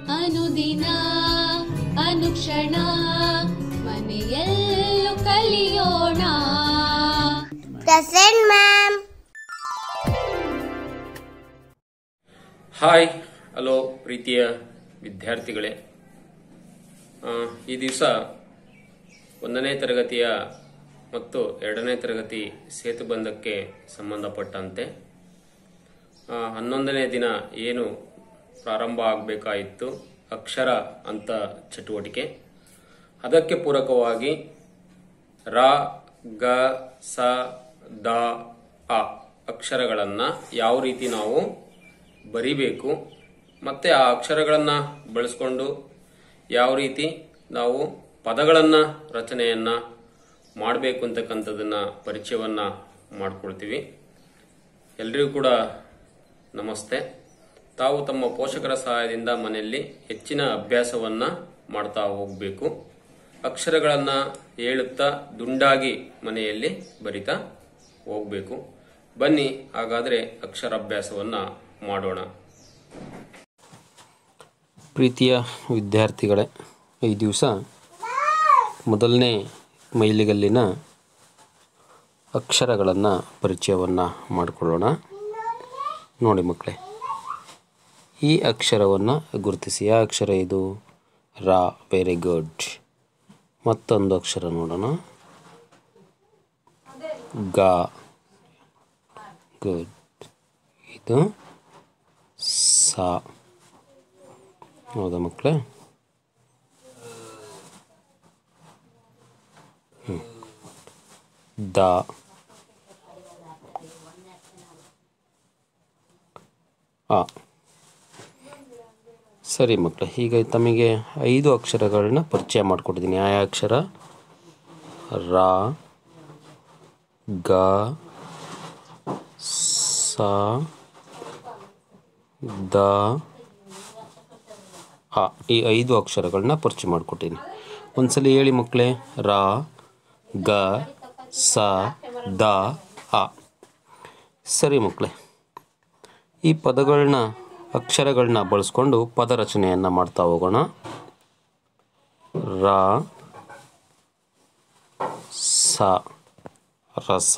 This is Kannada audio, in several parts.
ಅನುದಿನ ಅನುಕ್ಷಣ ಮನೆಯಲ್ಲೂ ಕಲಿಯೋಣ ಪ್ರೆಸೆಂಟ್ ಮ್ಯಾಮ್ ಹಾಯ್ ಹಲೋ ಪ್ರೀತಿಯ ವಿದ್ಯಾರ್ಥಿಗಳೇ ಆ, ಈ ದಿವಸ ಒಂದನೇ ತರಗತಿಯ ಮತ್ತು ಎರಡನೇ ತರಗತಿ ಸೇತುಬಂಧಕ್ಕೆ ಸಂಬಂಧಪಟ್ಟಂತೆ ಆ, ಹನ್ನೊಂದನೇ ದಿನ ಏನು ಪ್ರಾರಂಭ ಆಗಬೇಕಾಯಿತು ಅಕ್ಷರ ಅಂತ ಚಟುವಟಿಕೆ ಅದಕ್ಕೆ ಪೂರಕವಾಗಿ ರ ಗ ಸ ದ ಅ ಅಕ್ಷರಗಳನ್ನು ಯಾವ ರೀತಿ ನಾವು ಬರಿಬೇಕು ಮತ್ತು ಆ ಅಕ್ಷರಗಳನ್ನು ಬಳಸ್ಕೊಂಡು ಯಾವ ರೀತಿ ನಾವು ಪದಗಳನ್ನು ರಚನೆಯನ್ನು ಮಾಡಬೇಕು ಅಂತಕ್ಕಂಥದ್ದನ್ನು ಪರಿಚಯವನ್ನು ಮಾಡಿಕೊಳ್ತೀವಿ ಎಲ್ರಿಗೂ ಕೂಡ ನಮಸ್ತೆ ತಾವು ತಮ್ಮ ಪೋಷಕರ ಸಹಾಯದಿಂದ ಮನೆಯಲ್ಲಿ ಹೆಚ್ಚಿನ ಅಭ್ಯಾಸವನ್ನು ಮಾಡ್ತಾ ಹೋಗಬೇಕು ಅಕ್ಷರಗಳನ್ನು ಹೇಳುತ್ತಾ ದುಂಡಾಗಿ ಮನೆಯಲ್ಲಿ ಬರಿತಾ ಹೋಗಬೇಕು ಬನ್ನಿ ಹಾಗಾದರೆ ಅಕ್ಷರಾಭ್ಯಾಸವನ್ನು ಮಾಡೋಣ ಪ್ರೀತಿಯ ವಿದ್ಯಾರ್ಥಿಗಳೇ ಈ ದಿವಸ ಮೊದಲನೇ ಮೈಲಿಗಲ್ಲಿನ ಅಕ್ಷರಗಳನ್ನು ಪರಿಚಯವನ್ನು ಮಾಡಿಕೊಳ್ಳೋಣ ನೋಡಿ ಮಕ್ಕಳೇ ಈ ಅಕ್ಷರವನ್ನು ಗುರುತಿಸಿ ಯಾವ ಅಕ್ಷರ ಇದು ರಾ ವೆರಿ ಗುಡ್ ಮತ್ತೊಂದು ಅಕ್ಷರ ನೋಡೋಣ ಗ ಗುಡ್ ಇದು ಸಾ ಹೌದಾ ಮಕ್ಕಳೇ ಹ್ಮ್. ದ ಆ ಸರಿ ಮಕ್ಕಳೇ ಈಗ ತಮಗೆ ಐದು ಅಕ್ಷರಗಳನ್ನ ಪರಿಚಯ ಮಾಡಿಕೊಟ್ಟಿದ್ದೀನಿ ಯಾವ ಯಾವ ಅಕ್ಷರ ರ ಗ ಸ ದ ಆ ಈ ಐದು ಅಕ್ಷರಗಳನ್ನ ಪರಿಚಯ ಮಾಡಿಕೊಟ್ಟಿನಿ ಒಂದ್ಸಲಿ ಹೇಳಿ ಮಕ್ಕಳೇ ರ ಗ ಸ ದ ಆ ಸರಿ ಮಕ್ಕಳೇ ಈ ಪದಗಳನ್ನ ಅಕ್ಷರಗಳನ್ನ ಬಳಸ್ಕೊಂಡು ಪದ ರಚನೆಯನ್ನು ಮಾಡ್ತಾ ಹೋಗೋಣ ರ ಸ ರಸ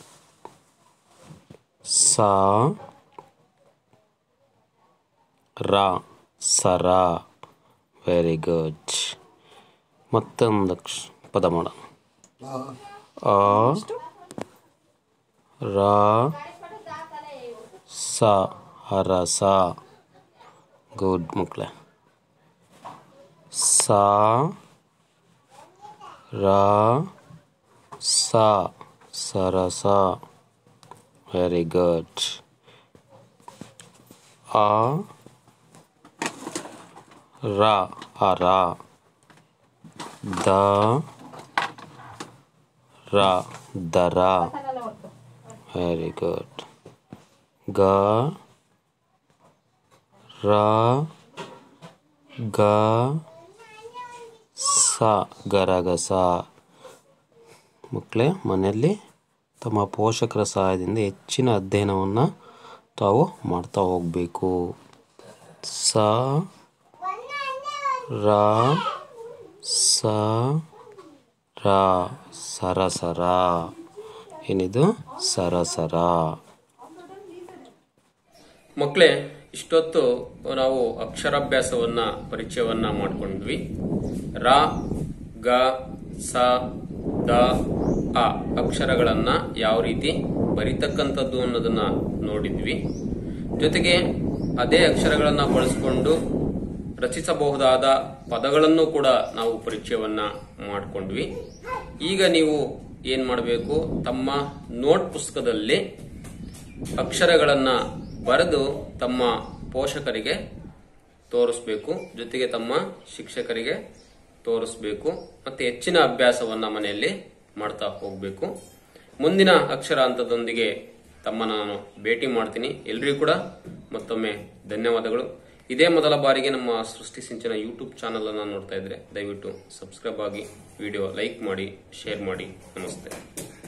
ಸ ರ ಸರ ವೆರಿ ಗುಡ್ ಮತ್ತೊಂದು ಅಕ್ಷ ಪದ ಮಾಡೋಣ ಅ ರ ಸ ಅರಸ ಗುಡ್ ಮಕ್ಕಳೇ ಸ ರ ಸ ಸರಸ ವೆರಿ ಗುಡ್ ಆ ರ ಅರ ದ ರ ದರ ವೆರಿ ಗುಡ್ ಗ ರ ಗ ಸ ಗರಗಸ ಮಕ್ಕಳೇ ಮನೆಯಲ್ಲಿ ತಮ್ಮ ಪೋಷಕರ ಸಹಾಯದಿಂದ ಹೆಚ್ಚಿನ ಅಧ್ಯಯನವನ್ನು ತಾವು ಮಾಡ್ತಾ ಹೋಗಬೇಕು ಸ ರ ಸ ರ ಸರಸರ ಏನಿದು ಸರಸರ ಮಕ್ಕಳೇ ಇಷ್ಟೊತ್ತು ನಾವು ಅಕ್ಷರಾಭ್ಯಾಸವನ್ನ ಪರಿಚಯವನ್ನ ಮಾಡ್ಕೊಂಡ್ವಿ ರ ಗ ಸ ದ ಅ ಅಕ್ಷರಗಳನ್ನ ಯಾವ ರೀತಿ ಬರಿತಕ್ಕಂಥದ್ದು ಅನ್ನೋದನ್ನ ನೋಡಿದ್ವಿ ಜೊತೆಗೆ ಅದೇ ಅಕ್ಷರಗಳನ್ನ ಬಳಸಿಕೊಂಡು ರಚಿಸಬಹುದಾದ ಪದಗಳನ್ನು ಕೂಡ ನಾವು ಪರಿಚಯವನ್ನ ಮಾಡಿಕೊಂಡ್ವಿ ಈಗ ನೀವು ಏನ್ ಮಾಡಬೇಕು ತಮ್ಮ ನೋಟ್ ಪುಸ್ತಕದಲ್ಲಿ ಅಕ್ಷರಗಳನ್ನ ಬರೆದು ತಮ್ಮ ಪೋಷಕರಿಗೆ ತೋರಿಸ್ಬೇಕು ಜೊತೆಗೆ ತಮ್ಮ ಶಿಕ್ಷಕರಿಗೆ ತೋರಿಸ್ಬೇಕು ಮತ್ತೆ ಹೆಚ್ಚಿನ ಅಭ್ಯಾಸವನ್ನ ಮನೆಯಲ್ಲಿ ಮಾಡ್ತಾ ಹೋಗ್ಬೇಕು ಮುಂದಿನ ಅಕ್ಷರ ಹಂತದೊಂದಿಗೆ ತಮ್ಮ ನಾನು ಭೇಟಿ ಮಾಡ್ತೀನಿ ಎಲ್ರಿಗೂ ಕೂಡ ಮತ್ತೊಮ್ಮೆ ಧನ್ಯವಾದಗಳು ಇದೇ ಮೊದಲ ಬಾರಿಗೆ ನಮ್ಮ ಸೃಷ್ಟಿ ಸಿಂಚನ ಯೂಟ್ಯೂಬ್ ಚಾನಲ್ ಅನ್ನು ನೋಡ್ತಾ ಇದ್ರೆ ದಯವಿಟ್ಟು ಸಬ್ಸ್ಕ್ರೈಬ್ ಆಗಿ ವಿಡಿಯೋ ಲೈಕ್ ಮಾಡಿ ಶೇರ್ ಮಾಡಿ ನಮಸ್ತೆ